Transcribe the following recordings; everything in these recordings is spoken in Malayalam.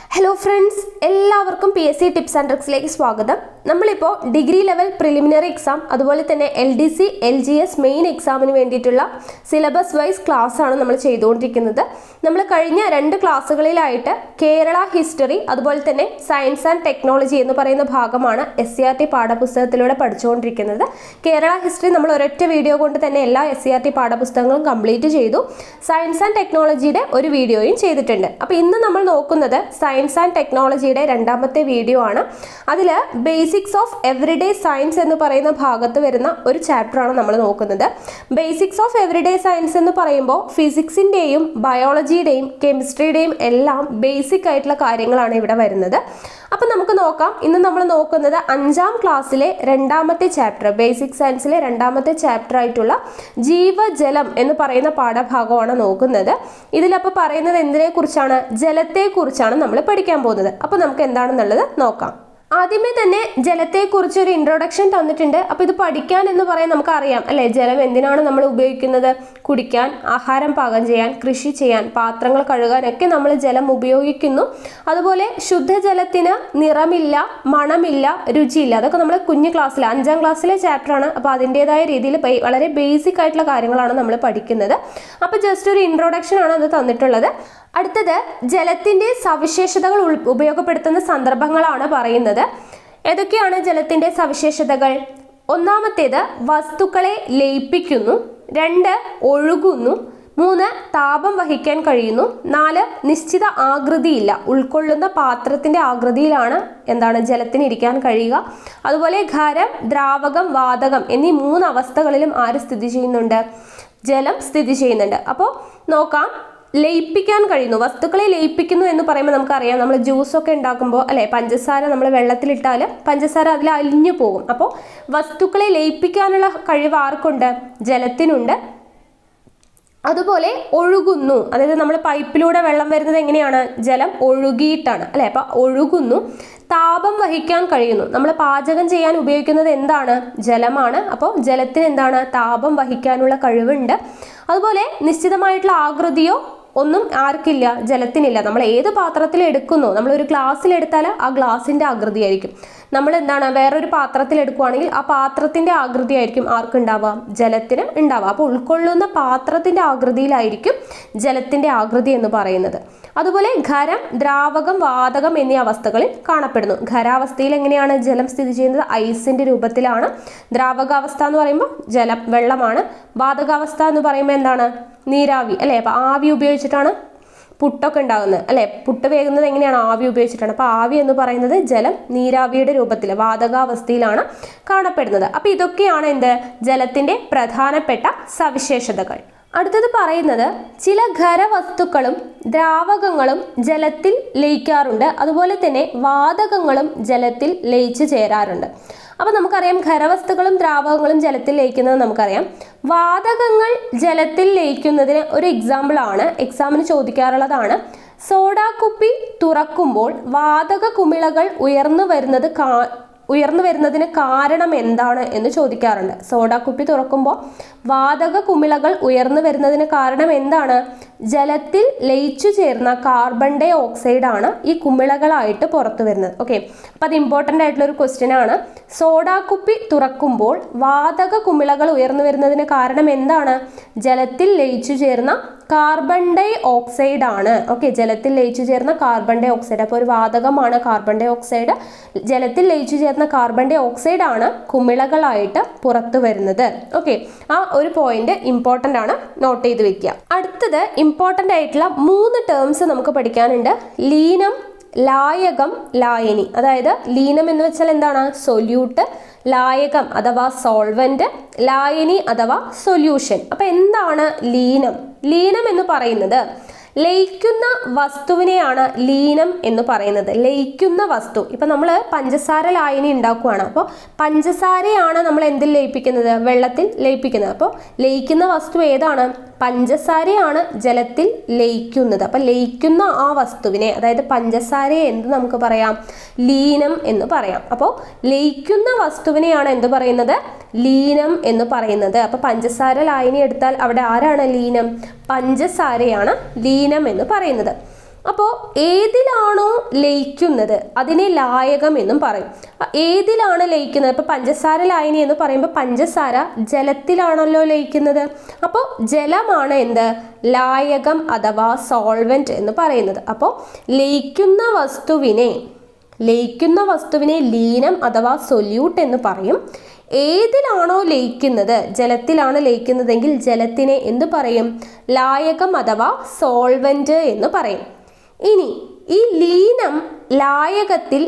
ഹലോ ഫ്രണ്ട്സ് എല്ലാവർക്കും P S C tips and ട്രിക്സിലേക്ക് സ്വാഗതം നമ്മളിപ്പോൾ ഡിഗ്രി ലെവൽ പ്രിലിമിനറി എക്സാം അതുപോലെ തന്നെ L D C L G S main എക്സാമിന് വേണ്ടിയിട്ടുള്ള സിലബസ് വൈസ് ക്ലാസ് ആണ് നമ്മൾ ചെയ്തുകൊണ്ടിരിക്കുന്നത് നമ്മൾ കഴിഞ്ഞ രണ്ട് ക്ലാസ്സുകളിലായിട്ട് കേരള ഹിസ്റ്ററി അതുപോലെ തന്നെ സയൻസ് ആൻഡ് ടെക്നോളജി എന്ന് പറയുന്ന ഭാഗമാണ് എസ് സി ആർ ടി പാഠപുസ്തകത്തിലൂടെ പഠിച്ചുകൊണ്ടിരിക്കുന്നത് കേരള ഹിസ്റ്ററി നമ്മൾ ഒരൊറ്റ വീഡിയോ കൊണ്ട് തന്നെ എല്ലാ എസ് സി ആർ ടി പാഠപുസ്തകങ്ങളും കംപ്ലീറ്റ് ചെയ്തു സയൻസ് ആൻഡ് ടെക്നോളജിയുടെ ഒരു വീഡിയോയും ചെയ്തിട്ടുണ്ട് അപ്പോൾ ഇന്ന് നമ്മൾ നോക്കുന്നത് സയൻസ് ആൻഡ് ടെക്നോളജിയുടെ രണ്ടാമത്തെ വീഡിയോ ആണ് അതിൽ ബേസിക്സ് ഓഫ് എവറിഡേ സയൻസ് എന്ന് പറയുന്ന ഭാഗത്ത് വരുന്ന ഒരു ചാപ്റ്ററാണ് നമ്മൾ നോക്കുന്നത് ബേസിക്സ് ഓഫ് എവറിഡേ സയൻസ് എന്ന് പറയുമ്പോൾ ഫിസിക്സിൻ്റെയും ബയോളജിയുടെയും കെമിസ്ട്രിയുടെയും എല്ലാം ബേസിക് ആയിട്ടുള്ള കാര്യങ്ങളാണ് ഇവിടെ വരുന്നത് അപ്പം നമുക്ക് നോക്കാം ഇന്ന് നമ്മൾ നോക്കുന്നത് അഞ്ചാം ക്ലാസ്സിലെ രണ്ടാമത്തെ ചാപ്റ്റർ ബേസിക് സയൻസിലെ രണ്ടാമത്തെ ചാപ്റ്റർ ആയിട്ടുള്ള ജീവജലം എന്ന് പറയുന്ന പാഠഭാഗമാണ് നോക്കുന്നത് ഇതിലപ്പോൾ പറയുന്നത് എന്തിനെ കുറിച്ചാണ് ജലത്തെ കുറിച്ചാണ് നമ്മൾ പഠിക്കാൻ പോകുന്നത് അപ്പോൾ നമുക്ക് എന്താണെന്നുള്ളത് നോക്കാം ആദ്യമേ തന്നെ ജലത്തെക്കുറിച്ച് ഒരു ഇൻട്രൊഡക്ഷൻ തന്നിട്ടുണ്ട് അപ്പോൾ ഇത് പഠിക്കാൻ എന്ന് പറയാൻ നമുക്ക് അറിയാം അല്ലേ ജലം എന്തിനാണ് നമ്മൾ ഉപയോഗിക്കുന്നത് കുടിക്കാൻ ആഹാരം പാകം ചെയ്യാൻ കൃഷി ചെയ്യാൻ പാത്രങ്ങൾ കഴുകാനൊക്കെ നമ്മൾ ജലം ഉപയോഗിക്കുന്നു അതുപോലെ ശുദ്ധജലത്തിന് നിറമില്ല മണമില്ല രുചിയില്ല അതൊക്കെ നമ്മൾ കുഞ്ഞു ക്ലാസ്സിൽ അഞ്ചാം ക്ലാസ്സിലെ ചാപ്റ്ററാണ് അപ്പോൾ അതിൻ്റെതായ രീതിയിൽ വളരെ ബേസിക് ആയിട്ടുള്ള കാര്യങ്ങളാണ് നമ്മൾ പഠിക്കുന്നത് അപ്പോൾ ജസ്റ്റ് ഒരു ഇൻട്രൊഡക്ഷൻ ആണ് അത് തന്നിട്ടുള്ളത് അടുത്തത് ജലത്തിൻ്റെ സവിശേഷതകൾ ഉൾ- ഉപയോഗപ്പെടുത്തുന്ന സന്ദർഭങ്ങളാണ് പറയുന്നത് ഏതൊക്കെയാണ് ജലത്തിൻ്റെ സവിശേഷതകൾ ഒന്നാമത്തേത് വസ്തുക്കളെ ലയിപ്പിക്കുന്നു രണ്ട് ഒഴുകുന്നു മൂന്ന് താപം വഹിക്കാൻ കഴിയുന്നു നാല് നിശ്ചിത ആകൃതിയില്ല ഉൾക്കൊള്ളുന്ന പാത്രത്തിന്റെ ആകൃതിയിലാണ് എന്താണ് ജലത്തിന് ഇരിക്കാൻ കഴിയുക അതുപോലെ ഖരം ദ്രാവകം വാതകം എന്നീ മൂന്ന് അവസ്ഥകളിലും ആര് സ്ഥിതി ചെയ്യുന്നുണ്ട് ജലം സ്ഥിതി ചെയ്യുന്നുണ്ട് അപ്പോൾ നോക്കാം ലയിപ്പിക്കാൻ കഴിയുന്നു വസ്തുക്കളെ ലയിപ്പിക്കുന്നു എന്ന് പറയുമ്പോൾ നമുക്കറിയാം നമ്മൾ ജ്യൂസൊക്കെ ഉണ്ടാക്കുമ്പോൾ അല്ലെ പഞ്ചസാര നമ്മൾ വെള്ളത്തിലിട്ടാൽ പഞ്ചസാര അതിൽ അലിഞ്ഞു പോകും അപ്പോൾ വസ്തുക്കളെ ലയിപ്പിക്കാനുള്ള കഴിവ് ആർക്കുണ്ട് ജലത്തിനുണ്ട് അതുപോലെ ഒഴുകുന്നു അതായത് നമ്മൾ പൈപ്പിലൂടെ വെള്ളം വരുന്നത് എങ്ങനെയാണ് ജലം ഒഴുകിയിട്ടാണ് അല്ലെ അപ്പൊ ഒഴുകുന്നു താപം വഹിക്കാൻ കഴിയുന്നു നമ്മൾ പാചകം ചെയ്യാൻ ഉപയോഗിക്കുന്നത് എന്താണ് ജലമാണ് അപ്പോൾ ജലത്തിന് എന്താണ് താപം വഹിക്കാനുള്ള കഴിവുണ്ട് അതുപോലെ നിശ്ചിതമായിട്ടുള്ള ആകൃതിയോ ഒന്നും ആർക്കില്ല ജലത്തിനില്ല നമ്മൾ ഏത് പാത്രത്തിൽ എടുക്കുന്നു നമ്മൾ ഒരു ഗ്ലാസ്സിൽ എടുത്താൽ ആ ഗ്ലാസിന്റെ ആകൃതി ആയിരിക്കും നമ്മൾ എന്താണ് വേറൊരു പാത്രത്തിൽ എടുക്കുവാണെങ്കിൽ ആ പാത്രത്തിന്റെ ആകൃതി ആയിരിക്കും ആർക്ക് ഉണ്ടാവുക ജലത്തിന് ഉണ്ടാവുക അപ്പോൾ ഉൾക്കൊള്ളുന്ന പാത്രത്തിന്റെ ആകൃതിയിലായിരിക്കും ജലത്തിന്റെ ആകൃതി എന്ന് പറയുന്നത് അതുപോലെ ഖരം ദ്രാവകം വാതകം എന്നീ അവസ്ഥകളിൽ കാണപ്പെടുന്നു ഖരാവസ്ഥയിൽ എങ്ങനെയാണ് ജലം സ്ഥിതി ചെയ്യുന്നത് ഐസിന്റെ രൂപത്തിലാണ് ദ്രാവകാവസ്ഥ എന്ന് പറയുമ്പോൾ ജലം വെള്ളമാണ് വാതകാവസ്ഥ എന്ന് പറയുമ്പോൾ എന്താണ് നീരാവി അല്ലേ അപ്പൊ ആവി ഉപയോഗിച്ചിട്ടാണ് പുട്ടൊക്കെ ഉണ്ടാകുന്നത് അല്ലെ പുട്ട് വേകുന്നത് എങ്ങനെയാണ് ആവി ഉപയോഗിച്ചിട്ടാണ് അപ്പോൾ ആവി എന്ന് പറയുന്നത് ജലം നീരാവിയുടെ രൂപത്തിൽ വാതകാവസ്ഥയിലാണ് കാണപ്പെടുന്നത് അപ്പോൾ ഇതൊക്കെയാണ് എന്ത് ജലത്തിന്റെ പ്രധാനപ്പെട്ട സവിശേഷതകൾ അടുത്തത് പറയുന്നത് ചില ഖരവസ്തുക്കളും ദ്രാവകങ്ങളും ജലത്തിൽ ലയിക്കാറുണ്ട് അതുപോലെ തന്നെ വാതകങ്ങളും ജലത്തിൽ ലയിച്ചു ചേരാറുണ്ട് അപ്പോൾ നമുക്കറിയാം ഖരവസ്തുക്കളും ദ്രാവകങ്ങളും ജലത്തിൽ ലയിക്കുന്നത് നമുക്കറിയാം വാതകങ്ങൾ ജലത്തിൽ ലയിക്കുന്നതിന് ഒരു എക്സാമ്പിൾ ആണ് എക്സാമിന് ചോദിക്കാറുള്ളതാണ് സോഡാ കുപ്പി തുറക്കുമ്പോൾ വാതക കുമിളകൾ ഉയർന്നു വരുന്നത് കാ ഉയർന്നു വരുന്നതിന് കാരണം എന്താണ് എന്ന് ചോദിക്കാറുണ്ട് സോഡാ കുപ്പി തുറക്കുമ്പോൾ വാതക കുമിളകൾ ഉയർന്നു വരുന്നതിന് കാരണം എന്താണ് ജലത്തിൽ ലയിച്ചു ചേർന്ന കാർബൺ ഡൈ ഓക്സൈഡ് ആണ് ഈ കുമിളകളായിട്ട് പുറത്തു വരുന്നത് ഓക്കെ അപ്പം അത് ഇമ്പോർട്ടൻ്റ് ആയിട്ടുള്ള ഒരു ക്വസ്റ്റ്യൻ ആണ് സോഡാ കുപ്പി തുറക്കുമ്പോൾ വാതക കുമിളകൾ ഉയർന്നു വരുന്നതിന് കാരണം എന്താണ് ജലത്തിൽ ലയിച്ചു ചേർന്ന കാർബൺ ഡൈ ഓക്സൈഡ് ആണ് ഓക്കെ ജലത്തിൽ ലയിച്ചു ചേർന്ന കാർബൺ ഡൈ ഓക്സൈഡ് അപ്പോൾ ഒരു വാതകമാണ് കാർബൺ ഡൈ ഓക്സൈഡ് ജലത്തിൽ ലയിച്ചു ചേർന്ന കാർബൺ ഡൈ ഓക്സൈഡ് ആണ് കുമിളകളായിട്ട് പുറത്തു വരുന്നത് ഓക്കെ ആ ഒരു പോയിന്റ് ഇമ്പോർട്ടൻ്റ് ആണ് നോട്ട് ചെയ്ത് വെക്കുക അടുത്തത് ഇമ്പോർട്ടൻ്റ് ആയിട്ടുള്ള മൂന്ന് ടേംസ് നമുക്ക് പഠിക്കാനുണ്ട് ലീനം ലായകം ലായനി അതായത് ലീനം എന്ന് വെച്ചാൽ എന്താണ് സൊല്യൂട്ട് ലായകം അഥവാ സോൾവെന്റ് ലായനി അഥവാ സൊല്യൂഷൻ അപ്പൊ എന്താണ് ലീനം ലീനം എന്ന് പറയുന്നത് ലയിക്കുന്ന വസ്തുവിനെയാണ് ലീനം എന്ന് പറയുന്നത് ലയിക്കുന്ന വസ്തു ഇപ്പൊ നമ്മൾ പഞ്ചസാര ലായനി ഉണ്ടാക്കുവാണ് അപ്പോൾ പഞ്ചസാരയാണ് നമ്മൾ എന്തിൽ ലയിപ്പിക്കുന്നത് വെള്ളത്തിൽ ലയിപ്പിക്കുന്നത് അപ്പോൾ ലയിക്കുന്ന വസ്തു ഏതാണ് പഞ്ചസാരയാണ് ജലത്തിൽ ലയിക്കുന്നത് അപ്പം ലയിക്കുന്ന ആ വസ്തുവിനെ അതായത് പഞ്ചസാരയെ എന്ത് നമുക്ക് പറയാം ലീനം എന്ന് പറയാം അപ്പോൾ ലയിക്കുന്ന വസ്തുവിനെയാണ് എന്ത് പറയുന്നത് ലീനം എന്ന് പറയുന്നത് അപ്പോൾ പഞ്ചസാര ലായനി എടുത്താൽ അവിടെ ആരാണ് ലീനം പഞ്ചസാരയാണ് ലീനം എന്ന് പറയുന്നത് അപ്പോൾ ഏതിലാണോ ലയിക്കുന്നത് അതിനെ ലായകം എന്നും പറയും അ- ഏതിലാണ് ലയിക്കുന്നത് ഇപ്പൊ പഞ്ചസാര ലായനി എന്ന് പറയുമ്പോൾ പഞ്ചസാര ജലത്തിലാണല്ലോ ലയിക്കുന്നത് അപ്പോൾ ജലമാണ് എന്ത് ലായകം അഥവാ സോൾവെന്റ് എന്ന് പറയുന്നത് അപ്പോൾ ലയിക്കുന്ന വസ്തുവിനെ ലയിക്കുന്ന വസ്തുവിനെ ലീനം അഥവാ സൊല്യൂട്ട് എന്ന് പറയും ഏതിലാണോ ലയിക്കുന്നത് ജലത്തിലാണ് ലയിക്കുന്നതെങ്കിൽ ജലത്തിനെ എന്ത് പറയും ലായകം അഥവാ സോൾവെന്റ് എന്ന് പറയും ഇനി ഈ ലീനം ലായകത്തിൽ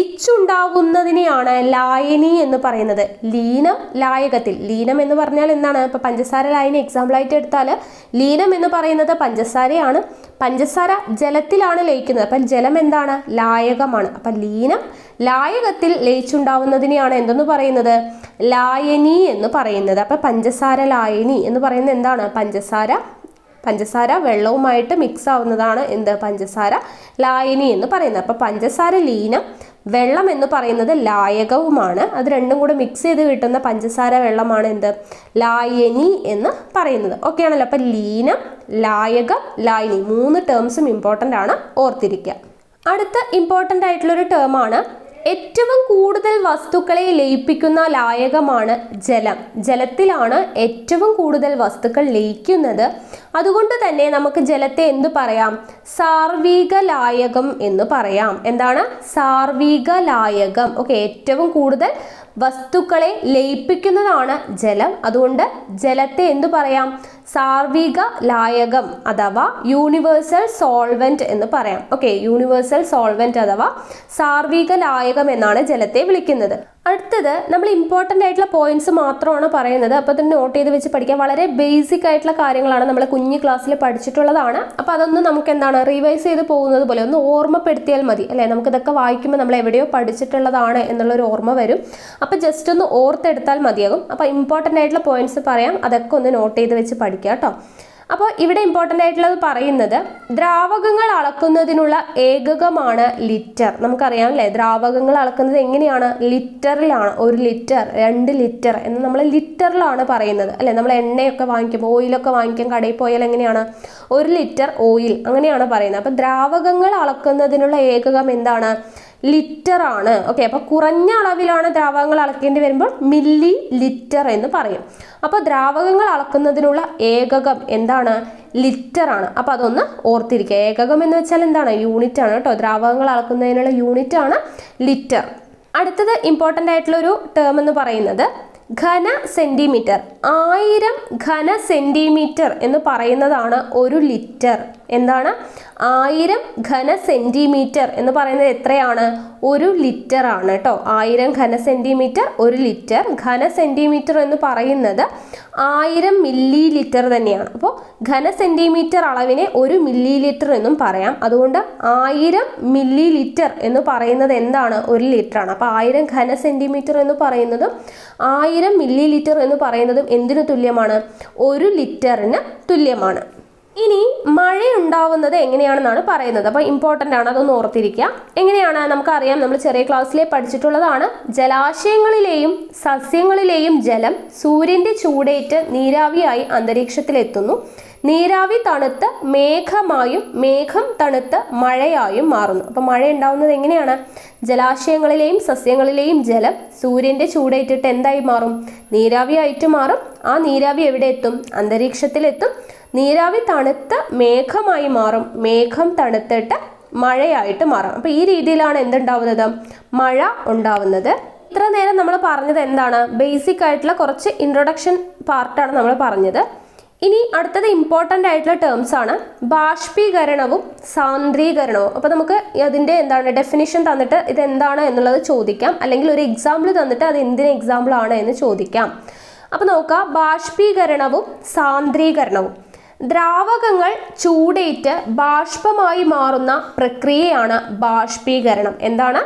ലയിച്ചുണ്ടാകുന്നതിനെയാണ് ലായനി എന്ന് പറയുന്നത് ലീനം ലായകത്തിൽ ലീനം എന്ന് പറഞ്ഞാൽ എന്താണ് ഇപ്പൊ പഞ്ചസാര ലായനി എക്സാമ്പിൾ ആയിട്ട് എടുത്താൽ ലീനം എന്ന് പറയുന്നത് പഞ്ചസാരയാണ് പഞ്ചസാര ജലത്തിലാണ് ലയിക്കുന്നത് അപ്പം ജലം എന്താണ് ലായകമാണ് അപ്പം ലീനം ലായകത്തിൽ ലയിച്ചുണ്ടാവുന്നതിനെയാണ് എന്തെന്ന് പറയുന്നത് ലായനി എന്ന് പറയുന്നത് അപ്പം പഞ്ചസാര ലായനി എന്ന് പറയുന്നത് എന്താണ് പഞ്ചസാര പഞ്ചസാര വെള്ളവുമായിട്ട് മിക്സ് ആവുന്നതാണ് എന്ത് പഞ്ചസാര ലായനി എന്ന് പറയുന്നത് അപ്പം പഞ്ചസാര ലീനം വെള്ളം എന്ന് പറയുന്നത് ലായകവുമാണ് അത് രണ്ടും കൂടെ മിക്സ് ചെയ്ത് കിട്ടുന്ന പഞ്ചസാര വെള്ളമാണ് എന്ത് ലായനി എന്ന് പറയുന്നത് ഓക്കെ ആണല്ലോ അപ്പം ലീനം ലായകം ലായനി മൂന്ന് ടേംസും ഇമ്പോർട്ടൻ്റ് ആണ് ഓർത്തിരിക്കുക അടുത്ത ഇമ്പോർട്ടൻ്റ് ആയിട്ടുള്ളൊരു ടേമാണ് ഏറ്റവും കൂടുതൽ വസ്തുക്കളെ ലയിപ്പിക്കുന്ന ലായകമാണ് ജലം ജലത്തിലാണ് ഏറ്റവും കൂടുതൽ വസ്തുക്കൾ ലയിക്കുന്നത് അതുകൊണ്ട് തന്നെ നമുക്ക് ജലത്തെ എന്ത് പറയാം സാർവിക ലായകം എന്ന് പറയാം എന്താണ് സാർവിക ലായകം ഓക്കെ ഏറ്റവും കൂടുതൽ വസ്തുക്കളെ ലയിപ്പിക്കുന്നതാണ് ജലം അതുകൊണ്ട് ജലത്തെ എന്തു പറയാം സാർവിക ലായകം അഥവാ യൂണിവേഴ്സൽ സോൾവെന്റ് എന്ന് പറയാം ഓക്കെ യൂണിവേഴ്സൽ സോൾവെന്റ് അഥവാ സാർവിക ലായകം എന്നാണ് ജലത്തെ വിളിക്കുന്നത് അടുത്തത് നമ്മൾ ഇമ്പോർട്ടൻ്റ് ആയിട്ടുള്ള പോയിന്റ്സ് മാത്രമാണ് പറയുന്നത് അപ്പോൾ അത് നോട്ട് ചെയ്ത് വെച്ച് പഠിക്കാം വളരെ ബേസിക് ആയിട്ടുള്ള കാര്യങ്ങളാണ് നമ്മൾ കുഞ്ഞു ക്ലാസ്സിൽ പഠിച്ചിട്ടുള്ളതാണ് അപ്പോൾ അതൊന്ന് നമുക്ക് എന്താണ് റിവൈസ് ചെയ്ത് പോകുന്നത് പോലെ ഒന്ന് ഓർമ്മപ്പെടുത്തിയാൽ മതി അല്ലേ നമുക്ക് ഇതൊക്കെ വായിക്കുമ്പോൾ നമ്മൾ എവിടെയോ പഠിച്ചിട്ടുള്ളതാണ് എന്നുള്ളൊരു ഓർമ്മ വരും അപ്പോൾ ജസ്റ്റ് ഒന്ന് ഓർത്തെടുത്താൽ മതിയാകും അപ്പോൾ ഇമ്പോർട്ടൻ്റ് ആയിട്ടുള്ള പോയിന്റ്സ് പറയാം അതൊക്കെ ഒന്ന് നോട്ട് ചെയ്ത് വെച്ച് പഠിക്കാം കേട്ടോ അപ്പോൾ ഇവിടെ ഇമ്പോർട്ടൻ്റ് ആയിട്ടുള്ളത് പറയുന്നത് ദ്രാവകങ്ങൾ അളക്കുന്നതിനുള്ള ഏകകമാണ് ലിറ്റർ നമുക്കറിയാം അല്ലേ ദ്രാവകങ്ങൾ അളക്കുന്നത് എങ്ങനെയാണ് ലിറ്ററിലാണ് ഒരു ലിറ്റർ രണ്ട് ലിറ്റർ എന്ന് നമ്മൾ ലിറ്ററിലാണ് പറയുന്നത് അല്ലേ നമ്മൾ എണ്ണയൊക്കെ വാങ്ങിക്കുമ്പോൾ ഓയിലൊക്കെ വാങ്ങിക്കാൻ കടയിൽ പോയാൽ എങ്ങനെയാണ് ഒരു ലിറ്റർ ഓയിൽ അങ്ങനെയാണ് പറയുന്നത് അപ്പോൾ ദ്രാവകങ്ങൾ അളക്കുന്നതിനുള്ള ഏകകം എന്താണ് ലിറ്റർ ആണ് ഓക്കെ അപ്പോൾ കുറഞ്ഞ അളവിലാണ് ദ്രാവകങ്ങൾ അളക്കേണ്ടി വരുമ്പോൾ മില്ലി ലിറ്റർ എന്ന് പറയും അപ്പോൾ ദ്രാവകങ്ങൾ അളക്കുന്നതിനുള്ള ഏകകം എന്താണ് ലിറ്റർ ആണ് അപ്പോൾ അതൊന്ന് ഓർത്തിരിക്കുക ഏകകം എന്ന് വെച്ചാൽ എന്താണ് യൂണിറ്റ് ആണ് കേട്ടോ ദ്രാവകങ്ങൾ അളക്കുന്നതിനുള്ള യൂണിറ്റ് ആണ് ലിറ്റർ അടുത്തത് ഇമ്പോർട്ടൻ്റ് ആയിട്ടുള്ള ഒരു ടേം എന്ന് പറയുന്നത് ഘന സെന്റിമീറ്റർ ആയിരം ഘന സെന്റിമീറ്റർ എന്ന് പറയുന്നതാണ് ഒരു ലിറ്റർ എന്താണ് ആയിരം ഘന സെന്റിമീറ്റർ എന്ന് പറയുന്നത് എത്രയാണ് ഒരു ലിറ്റർ ആണ് കേട്ടോ ആയിരം ഘന സെന്റിമീറ്റർ ഒരു ലിറ്റർ ഘന സെന്റിമീറ്റർ എന്ന് പറയുന്നത് ആയിരം മില്ലി ലിറ്റർ തന്നെയാണ് അപ്പോൾ ഘന സെന്റിമീറ്റർ അളവിനെ ഒരു മില്ലി ലിറ്റർ എന്നും പറയാം അതുകൊണ്ട് ആയിരം മില്ലി ലിറ്റർ എന്ന് പറയുന്നത് എന്താണ് ഒരു ലിറ്റർ ആണ് അപ്പോൾ ആയിരം ഘന സെന്റിമീറ്റർ എന്ന് പറയുന്നതും ആയിരം മില്ലി ലിറ്റർ എന്ന് പറയുന്നതും എന്തിനു തുല്യമാണ് ഒരു ലിറ്ററിന് തുല്യമാണ് ഇനി മഴ ഉണ്ടാവുന്നത് എങ്ങനെയാണെന്നാണ് പറയുന്നത് അപ്പോൾ ഇമ്പോർട്ടൻ്റ് ആണ് അതൊന്ന് ഓർത്തിരിക്കുക എങ്ങനെയാണ് നമുക്കറിയാം നമ്മൾ ചെറിയ ക്ലാസ്സിലെ പഠിച്ചിട്ടുള്ളതാണ് ജലാശയങ്ങളിലെയും സസ്യങ്ങളിലെയും ജലം സൂര്യന്റെ ചൂടേറ്റ് നീരാവിയായി അന്തരീക്ഷത്തിലെത്തുന്നു നീരാവി തണുത്ത് മേഘമായും മേഘം തണുത്ത് മഴയായും മാറുന്നു അപ്പോൾ മഴ ഉണ്ടാവുന്നത് എങ്ങനെയാണ് ജലാശയങ്ങളിലെയും സസ്യങ്ങളിലെയും ജലം സൂര്യന്റെ ചൂടേറ്റിട്ട് എന്തായി മാറും നീരാവിയായിട്ട് മാറും ആ നീരാവി എവിടെ എത്തും അന്തരീക്ഷത്തിലെത്തും നീരാവി തണുത്ത് മേഘമായി മാറും മേഘം തണുത്തിട്ട് മഴയായിട്ട് മാറും അപ്പോൾ ഈ രീതിയിലാണ് എന്തുണ്ടാവുന്നത് മഴ ഉണ്ടാവുന്നത് ഇത്ര നേരം നമ്മൾ പറഞ്ഞത് എന്താണ് ബേസിക് ആയിട്ടുള്ള കുറച്ച് ഇൻട്രൊഡക്ഷൻ പാർട്ടാണ് നമ്മൾ പറഞ്ഞത് ഇനി അടുത്തത് ഇമ്പോർട്ടൻ്റ് ആയിട്ടുള്ള ടേംസ് ആണ് ബാഷ്പീകരണവും സാന്ദ്രീകരണവും അപ്പോൾ നമുക്ക് അതിൻ്റെ എന്താണ് ഡെഫിനിഷൻ തന്നിട്ട് ഇത് എന്താണ് എന്നുള്ളത് ചോദിക്കാം അല്ലെങ്കിൽ ഒരു എക്സാമ്പിൾ തന്നിട്ട് അത് എന്തിന് എക്സാമ്പിൾ ആണ് എന്ന് ചോദിക്കാം അപ്പോൾ നോക്കാം ബാഷ്പീകരണവും സാന്ദ്രീകരണവും ദ്രാവകങ്ങൾ ചൂടേറ്റ് ബാഷ്പമായി മാറുന്ന പ്രക്രിയയാണ് ബാഷ്പീകരണം എന്താണ്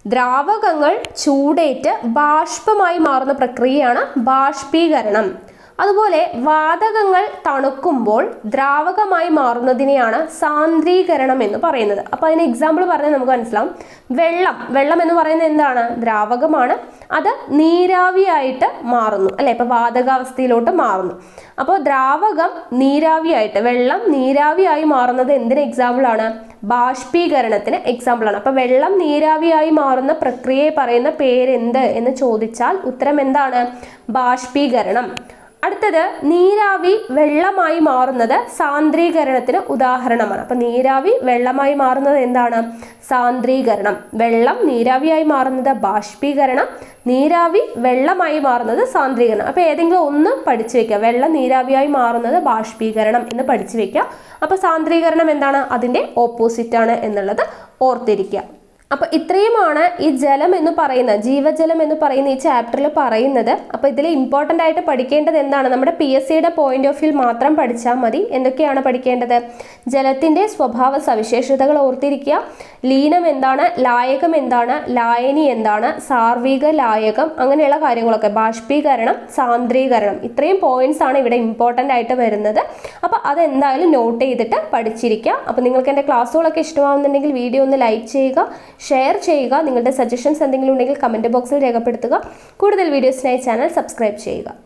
ദ്രാവകങ്ങൾ ചൂടേറ്റ് ബാഷ്പമായി മാറുന്ന പ്രക്രിയയാണ് ബാഷ്പീകരണം അതുപോലെ വാതകങ്ങൾ തണുക്കുമ്പോൾ ദ്രാവകമായി മാറുന്നതിനെയാണ് സാന്ദ്രീകരണം എന്ന് പറയുന്നത് അപ്പോൾ അതിന് എക്സാമ്പിൾ പറഞ്ഞാൽ നമുക്ക് മനസ്സിലാവും വെള്ളം വെള്ളം എന്ന് പറയുന്നത് എന്താണ് ദ്രാവകമാണ് അത് നീരാവിയായിട്ട് മാറുന്നു അല്ലെ ഇപ്പൊ വാതകാവസ്ഥയിലോട്ട് മാറുന്നു അപ്പോൾ ദ്രാവകം നീരാവിയായിട്ട് വെള്ളം നീരാവിയായി മാറുന്നത് എന്തിന് എക്സാമ്പിൾ ആണ് ബാഷ്പീകരണത്തിന് എക്സാമ്പിൾ ആണ് അപ്പൊ വെള്ളം നീരാവിയായി മാറുന്ന പ്രക്രിയയെ പറയുന്ന പേരെന്ത് എന്ന് ചോദിച്ചാൽ ഉത്തരം എന്താണ് ബാഷ്പീകരണം അടുത്തത് നീരാവി വെള്ളമായി മാറുന്നത് സാന്ദ്രീകരണത്തിന് ഉദാഹരണമാണ് അപ്പൊ നീരാവി വെള്ളമായി മാറുന്നത് എന്താണ് സാന്ദ്രീകരണം വെള്ളം നീരാവിയായി മാറുന്നത് ബാഷ്പീകരണം നീരാവി വെള്ളമായി മാറുന്നത് സാന്ദ്രീകരണം അപ്പൊ ഏതെങ്കിലും ഒന്ന് പഠിച്ചു വെക്കുക വെള്ളം നീരാവിയായി മാറുന്നത് ബാഷ്പീകരണം എന്ന് പഠിച്ചു വെക്കുക അപ്പൊ സാന്ദ്രീകരണം എന്താണ് അതിന്റെ ഓപ്പോസിറ്റ് ആണ് എന്നുള്ളത് ഓർത്തിരിക്കുക അപ്പൊ ഇത്രയുമാണ് ഈ ജലം എന്ന് പറയുന്ന ജീവജലം എന്ന് പറയുന്ന ഈ ചാപ്റ്ററിൽ പറയുന്നത് അപ്പൊ ഇതിൽ ഇമ്പോർട്ടൻ്റ് ആയിട്ട് പഠിക്കേണ്ടത് എന്താണ് നമ്മുടെ പി എസ് സിയുടെ പോയിന്റ് ഓഫ് വ്യൂ മാത്രം പഠിച്ചാൽ മതി എന്തൊക്കെയാണ് പഠിക്കേണ്ടത് ജലത്തിന്റെ സ്വഭാവ സവിശേഷതകൾ ഓർത്തിരിക്കുക ലീനം എന്താണ് ലായകം എന്താണ് ലായനി എന്താണ് സാർവിക ലായകം അങ്ങനെയുള്ള കാര്യങ്ങളൊക്കെ ബാഷ്പീകരണം സാന്ദ്രീകരണം ഇത്രയും പോയിന്റ്സ് ആണ് ഇവിടെ ഇമ്പോർട്ടൻ്റ് ആയിട്ട് വരുന്നത് അപ്പോൾ അതെന്തായാലും നോട്ട് ചെയ്തിട്ട് പഠിച്ചിരിക്കുക അപ്പോൾ നിങ്ങൾക്ക് എൻ്റെ ക്ലാസ്സുകളൊക്കെ ഇഷ്ടമാവുന്നുണ്ടെങ്കിൽ വീഡിയോ ഒന്ന് ലൈക്ക് ചെയ്യുക ഷെയർ ചെയ്യുക നിങ്ങളുടെ സജഷൻസ് എന്തെങ്കിലും ഉണ്ടെങ്കിൽ കമൻറ്റ് ബോക്സിൽ രേഖപ്പെടുത്തുക കൂടുതൽ വീഡിയോസിനായി ചാനൽ സബ്സ്ക്രൈബ് ചെയ്യുക